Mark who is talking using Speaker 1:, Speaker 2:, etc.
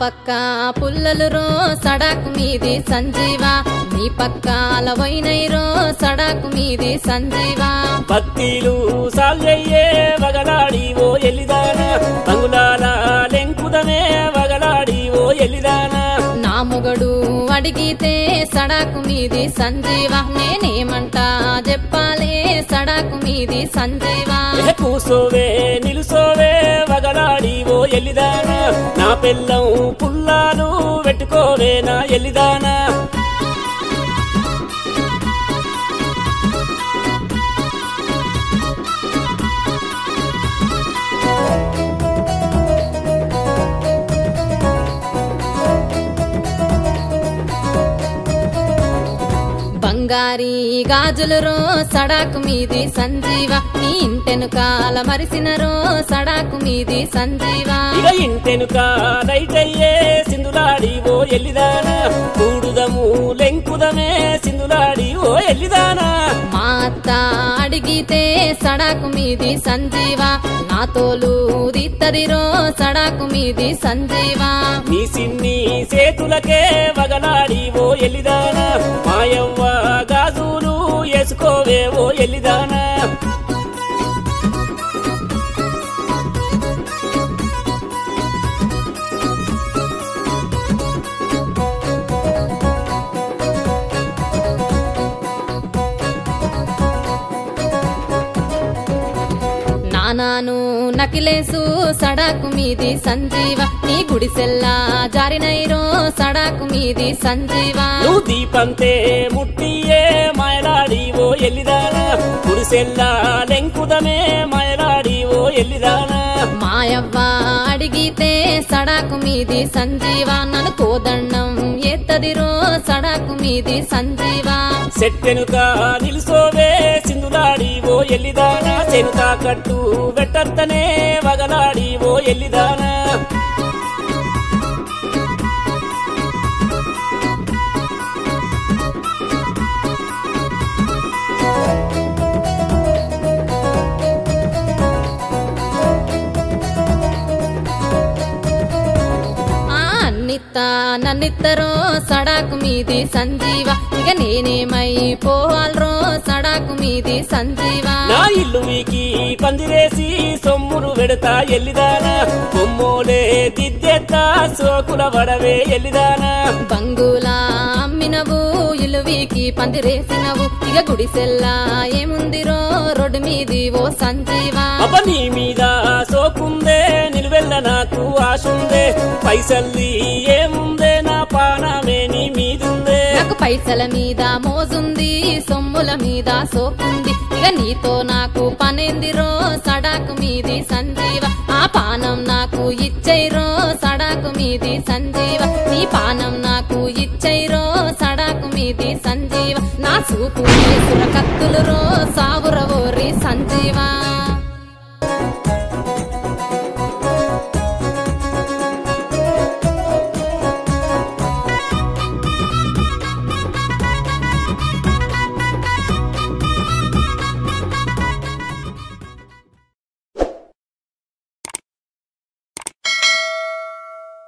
Speaker 1: పక్క పుల్లలు రో సడాకు మీది సంజీవా నీ పక్క అలవైనైరో సడాకు మీది సంజీవా
Speaker 2: భక్తిలు సాల్యయ్యే వగలాడి ఓ ఎల్లిదాన రంగులాల లెంకుదమే వగలాడి ఓ ఎల్లిదాన
Speaker 1: నా మొగడు అడిగితే సడాకు మీది సంజీవా నేనేమంటా చెప్పాలే సడాకు మీది సంజీవా
Speaker 2: ఏ కూసోవే నిలుసోవే వగలాడి ఓ ఎల్లిదాన నా పిల్లం పుల్లాలు పెట్టుకోవే నా ఎల్లిదానా
Speaker 1: బంగారి గాజులు రో సడాకు మీది సంజీవ నీ ఇంటెనుకాల మరిసిన రో సడాకు మీది సంజీవా
Speaker 2: ఇక ఇంటెనుక లైటయ్యే సింధులాడి ఓ ఎల్లిదానా కూడుదము లెంకుదమే సింధులాడి ఓ ఎల్లిదానా
Speaker 1: మా అత్త అడిగితే సడాకు మీది సంజీవా నా తోలు దిత్తదిరో సడాకు మీది సంజీవా
Speaker 2: నీ సిన్ని సేతులకే వగలాడి ఓ ఎల్లిదానా మాయవ్వ గాజులు వేసుకోవే ఓ ఎల్లిదానా
Speaker 1: నానాను నకిలేసు సడాకు మీది సంజీవ నీ గుడిసెల్లా జారినైరో సడాకు మీది సంజీవా
Speaker 2: నువ్వు దీపంతే ముట్టియే మాయలాడి ఓ ఎల్లిదానా గుడిసెల్లా లెంకుదమే మాయలాడి ఓ ఎల్లిదానా
Speaker 1: మాయవ్వ అడిగితే సడాకు మీది సంజీవా నన్ను కోదండం ఎత్తదిరో సడాకు మీది సంజీవా
Speaker 2: సెట్టెనుక నిలుసోవే సింధులాడి ఓ ఎల్లిదానా చెనుక కట్టు వెట్టత్తనే వగలాడి ఓ ఎల్లిదానా
Speaker 1: ఆ అన్నిత్త నన్నిత్తరో సడాకు మీది సంజీవ ఇక నేనేమై పోవాలరో సడాకు మీది సంజీవా
Speaker 2: నా ఇల్లు వీకి పందిరేసి సొమ్ములు వెడతా ఎల్లిదానా కొమ్మోలే దిద్దెత్తా సోకుల వడవే ఎల్లిదానా
Speaker 1: బంగులా అమ్మినవు ఇలువీకి పందిరేసినవు ఇక గుడిసెల్లా ఏముందిరో రోడ్డు మీది ఓ సంజీవా
Speaker 2: అబ్బ నీ మీద సోకుందే నిలువెల్ల నాకు ఆశుందే పైసల్లి ఏముందే నా పానమే నీ మీదుందే
Speaker 1: నాకు పైసల మీద మోజుంది సొమ్ముల మీద సోకుంది ఇక నీతో నాకు పనేందిరో సడాకు మీది సంజీవ ఆ పానం నాకు ఇచ్చైరో సడాకు మీది సంజీవ నీ పానం నాకు ఇచ్చైరో సడాకు మీది సంజీవ నా చూపు సురక